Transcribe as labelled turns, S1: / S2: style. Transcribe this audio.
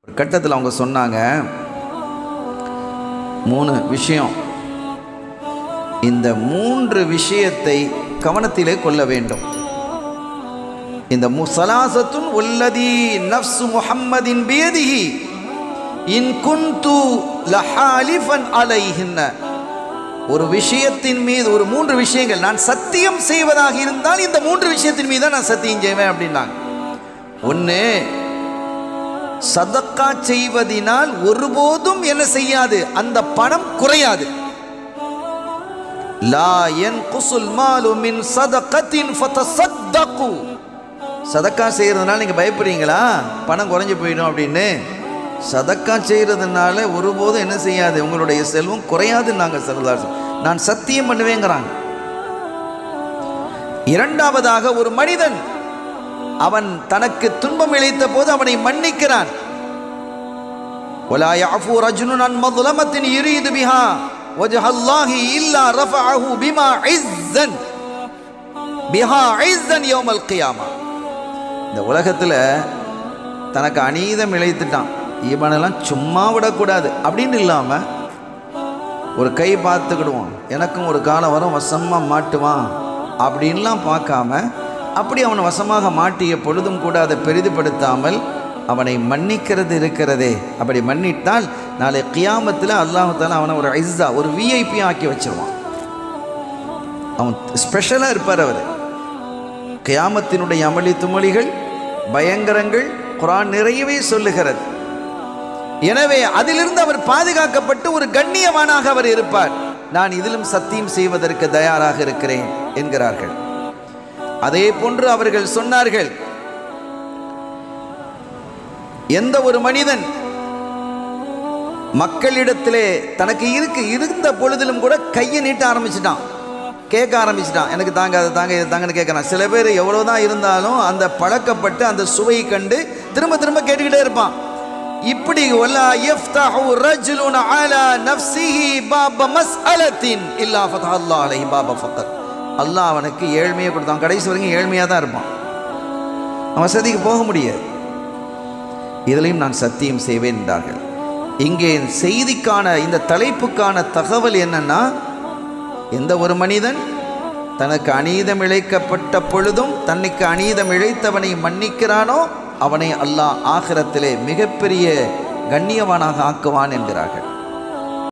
S1: ஒரு கட்டத்தில் அவங்க சொன்னாங்க மூணு விஷயம் இந்த மூன்று விஷயத்தை கவனத்திலே கொள்ள வேண்டும் இந்த முசலாசத்துன் உள்ளதி நஃப்சு முஹம்மதின் பேதிஹி இன் குந்து லஹாலிஃபன் அலைஹின்ன ஒரு விஷயத்தின் மீது ஒரு மூன்று விஷயங்கள் நான் சத்தியம் செய்வதாக இருந்தால் இந்த மூன்று விஷயத்தின் மீது தான் நான் சத்தியம் செய்வேன் அப்படின்னாங்க ஒன்று சதக்கா செய்வதினால் ஒருபோதும் என்ன செய்யாது அந்த பணம் குறையாது லா யன்குசுல் மாலு மின் சதகத்தின் ஃபதசத்தகு சதக்கா செய்கிறதுனால நீங்கள் பயப்படுறீங்களா பணம் குறைஞ்சு போயிடும் அப்படின்னு சதக்கா செய்கிறதுனால ஒருபோதும் என்ன செய்யாது உங்களுடைய செல்வம் குறையாதுன்னு நாங்கள் சரதார் நான் சத்தியம் பண்ணுவேங்கிறாங்க இரண்டாவதாக ஒரு மனிதன் அவன் தனக்கு துன்பம் இழைத்த போது அவனை மன்னிக்கிறான் ولا يعفو رجل عن مظلمة يريد بها وجه الله إلا رفعه بما عزا بها عزا يوم القيامة இந்த உலகத்தில் தனக்கு அநீதம் இழைத்துட்டான் இவனெல்லாம் சும்மா விடக்கூடாது அப்படின்னு இல்லாமல் ஒரு கை பார்த்துக்கிடுவோம் எனக்கும் ஒரு காலம் வரும் வசமாக மாட்டுவான் அப்படின்லாம் பார்க்காம அப்படி அவன் வசமாக மாட்டிய பொழுதும் கூட அதை பெரிதுபடுத்தாமல் அவனை மன்னிக்கிறது இருக்கிறதே அப்படி மன்னித்தால் நாளை கியாமத்தில் அல்லாஹால அவனை ஒரு ஐஸா ஒரு விஐபி ஆக்கி வச்சிருவான் அவன் ஸ்பெஷலாக இருப்பார் அவர் கியாமத்தினுடைய அமளி துமளிகள் பயங்கரங்கள் குரான் நிறையவே சொல்லுகிறது எனவே அதிலிருந்து அவர் பாதுகாக்கப்பட்டு ஒரு கண்ணியவானாக அவர் இருப்பார் நான் இதிலும் சத்தியம் செய்வதற்கு தயாராக இருக்கிறேன் என்கிறார்கள் அதே போன்று அவர்கள் சொன்னார்கள் எந்த ஒரு மனிதன் மக்களிடத்திலே தனக்கு இருக்கு இருந்த பொழுதிலும் கூட கையை நீட்ட ஆரம்பிச்சிட்டான் கேட்க ஆரம்பிச்சிட்டான் எனக்கு தாங்க அது தாங்க இது தாங்கன்னு கேட்குறான் சில பேர் எவ்வளோதான் இருந்தாலும் அந்த பழக்கப்பட்டு அந்த சுவையை கண்டு திரும்ப திரும்ப கேட்டுக்கிட்டே இருப்பான் இப்படி வலா யஃப்தஹு ரஜுலுன் அலா நஃப்ஸிஹி பாப மஸ்அலத்தின் இல்லா ஃபதஹ அல்லாஹ் அலைஹி பாப ஃபக்கர் அல்லாஹ் அவனுக்கு ஏழ்மையை கொடுத்தான் கடைசி வரைக்கும் ஏழ்மையாக தான் இருப்பான் அவன் வசதிக்கு போக முடியாது இதிலையும் நான் சத்தியம் செய்வேன் என்றார்கள் இங்கே செய்திக்கான இந்த தலைப்புக்கான தகவல் என்னன்னா எந்த ஒரு மனிதன் தனக்கு அநீதம் இழைக்கப்பட்ட பொழுதும் தன்னைக்கு அநீதம் இழைத்தவனை மன்னிக்கிறானோ அவனை அல்லாஹ் ஆகிரத்திலே மிகப்பெரிய கண்ணியவானாக ஆக்குவான் என்கிறார்கள்